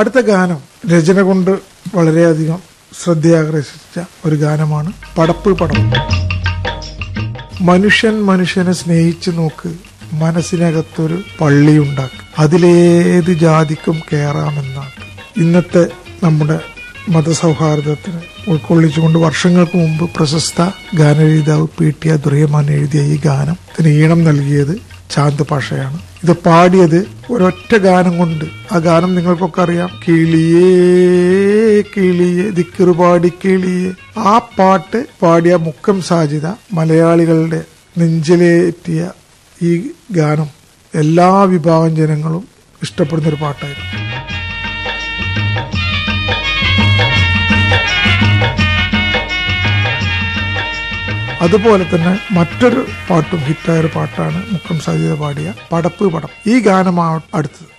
അടുത്ത ഗാനം രചന കൊണ്ട് വളരെയധികം ശ്രദ്ധയാകർഷിച്ച ഒരു ഗാനമാണ് പടപ്പ് പടം മനുഷ്യൻ മനുഷ്യനെ സ്നേഹിച്ചു നോക്ക് മനസ്സിനകത്തൊരു പള്ളിയുണ്ടാക്കും അതിലേത് ജാതിക്കും കയറാമെന്നാണ് ഇന്നത്തെ നമ്മുടെ മതസൗഹാർദ്ദത്തിന് ഉൾക്കൊള്ളിച്ചുകൊണ്ട് വർഷങ്ങൾക്ക് മുമ്പ് പ്രശസ്ത ഗാനരചയിതാവ് പി ടി അദ്രഹ്മാൻ എഴുതിയ ഈ ഗാനം ഇതിന് ഈണം നൽകിയത് ചാന്ത് പാഷയാണ് ഇത് പാടിയത് ഒരൊറ്റ ഗാനം കൊണ്ട് ആ ഗാനം നിങ്ങൾക്കൊക്കെ അറിയാം കിളിയേ കിളിയേ ദിക്കറ് പാടി കിളിയേ ആ പാട്ട് പാടിയ മുക്കം സാജിത മലയാളികളുടെ നെഞ്ചിലേറ്റിയ ഈ ഗാനം എല്ലാ വിഭാഗം ജനങ്ങളും ഇഷ്ടപ്പെടുന്ന ഒരു പാട്ടായിരുന്നു അതുപോലെ തന്നെ മറ്റൊരു പാട്ടും ഹിറ്റായ ഒരു പാട്ടാണ് മുക്കം സാധ്യത പാടിയ പടപ്പ് പടം ഈ ഗാനമാണ് അടുത്തത്